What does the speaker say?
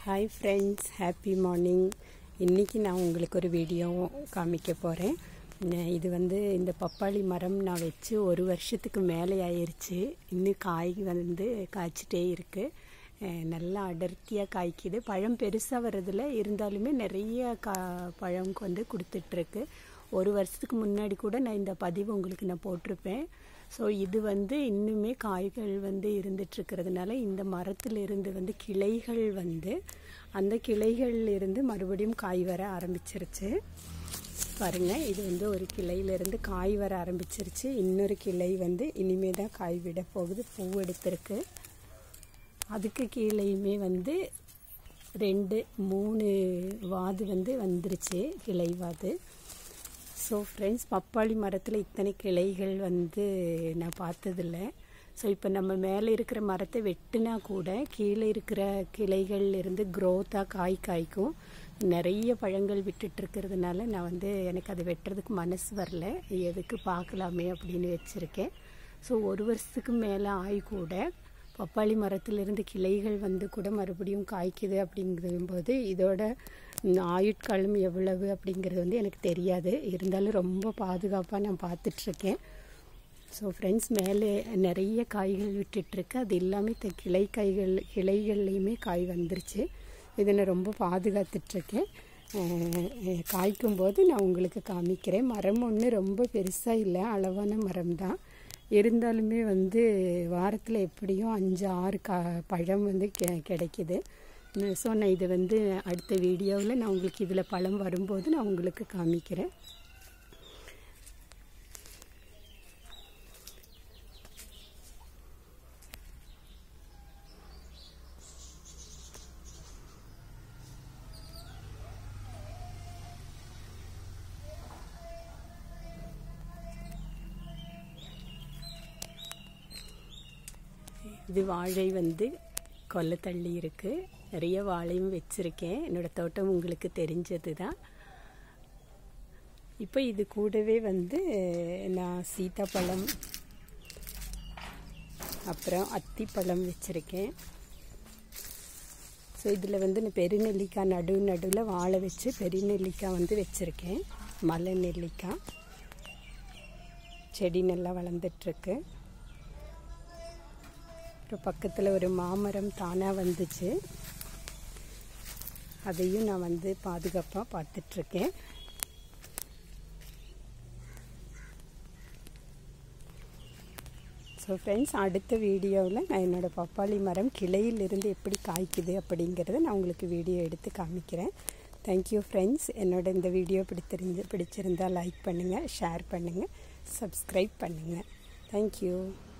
hi friends happy morning இன்றைக்கி நான் உங்களுக்கு ஒரு வீடியோ காமிக்க போகிறேன் இது வந்து இந்த பப்பாளி மரம் நான் வச்சு ஒரு வருஷத்துக்கு மேலே ஆயிடுச்சு இன்னும் காய் வந்து காய்ச்சிட்டே இருக்குது நல்லா அடர்த்தியாக காய்க்குது பழம் பெருசாக வர்றதில்ல இருந்தாலுமே நிறைய கா பழம் வந்து கொடுத்துட்ருக்கு ஒரு வருஷத்துக்கு முன்னாடி கூட நான் இந்த பதிவு உங்களுக்கு நான் போட்டிருப்பேன் ஸோ இது வந்து இன்னுமே காய்கள் வந்து இருந்துட்டுருக்கிறதுனால இந்த மரத்தில் இருந்து வந்து கிளைகள் வந்து அந்த கிளைகள் இருந்து மறுபடியும் காய் வர ஆரம்பிச்சிருச்சு பாருங்கள் இது வந்து ஒரு கிளையிலேருந்து காய் வர ஆரம்பிச்சிருச்சு இன்னொரு கிளை வந்து இனிமே தான் காய் விட போகுது பூ எடுத்திருக்கு அதுக்கு கீழேயுமே வந்து ரெண்டு மூணு வாது வந்து வந்துருச்சு கிளை வாது ஸோ ஃப்ரெண்ட்ஸ் பப்பாளி மரத்தில் இத்தனை கிளைகள் வந்து நான் பார்த்ததில்ல ஸோ இப்போ நம்ம மேலே இருக்கிற மரத்தை வெட்டினா கூட கீழே இருக்கிற கிளைகள் இருந்து க்ரோத்தாக காய் காய்க்கும் நிறைய பழங்கள் விட்டுட்டுருக்கிறதுனால நான் வந்து எனக்கு அதை வெட்டுறதுக்கு மனசு வரல எதுக்கு பார்க்கலாமே அப்படின்னு வச்சுருக்கேன் ஸோ ஒரு வருஷத்துக்கு மேலே ஆய் கூட பப்பாளி மரத்திலிருந்து கிளைகள் வந்து கூட மறுபடியும் காய்க்குது அப்படிங்கும்போது இதோட ஆயுட்காலம் எவ்வளவு அப்படிங்கிறது வந்து எனக்கு தெரியாது இருந்தாலும் ரொம்ப பாதுகாப்பாக நான் பார்த்துட்ருக்கேன் ஸோ ஃப்ரெண்ட்ஸ் மேலே நிறைய காய்கள் விட்டுட்ருக்கு அது எல்லாமே த கிளை காய்கள் கிளைகள்லேயுமே காய் வந்துருச்சு இதை நான் ரொம்ப பாதுகாத்துட்ருக்கேன் காய்க்கும் போது நான் உங்களுக்கு காமிக்கிறேன் மரம் ஒன்று ரொம்ப பெருசாக இல்லை அளவான மரம் தான் இருந்தாலுமே வந்து வாரத்தில் எப்படியும் அஞ்சு ஆறு கா பழம் வந்து கெ கிடைக்கிது ஸோ நான் இது வந்து அடுத்த வீடியோவில் நான் உங்களுக்கு இதில் பழம் வரும்போது நான் உங்களுக்கு காமிக்கிறேன் இது வாழை வந்து கொல்லை தள்ளி இருக்குது நிறைய வாழையும் வச்சுருக்கேன் என்னோடய தோட்டம் உங்களுக்கு தெரிஞ்சது தான் இப்போ இது கூடவே வந்து நான் சீத்தாப்பழம் அப்புறம் அத்திப்பழம் வச்சுருக்கேன் ஸோ இதில் வந்து நான் பெருநெல்லிக்காய் நடு நடுவில் வாழை வச்சு பெருநெல்லிக்காய் வந்து வச்சுருக்கேன் மலை நெல்லிக்காய் செடி நல்லா வளர்ந்துட்டுருக்கு அப்புறம் பக்கத்தில் ஒரு மாமரம் தானாக வந்துச்சு அதையும் நான் வந்து பாதுகாப்பாக பார்த்துட்ருக்கேன் ஸோ ஃப்ரெண்ட்ஸ் அடுத்த வீடியோவில் நான் என்னோடய பப்பாளி மரம் கிளையிலிருந்து எப்படி காய்க்குது அப்படிங்கிறத நான் உங்களுக்கு வீடியோ எடுத்து காமிக்கிறேன் தேங்க்யூ ஃப்ரெண்ட்ஸ் என்னோட இந்த வீடியோ பிடித்திருந்து பிடிச்சிருந்தால் லைக் பண்ணுங்கள் ஷேர் பண்ணுங்கள் சப்ஸ்கிரைப் பண்ணுங்கள் தேங்க்யூ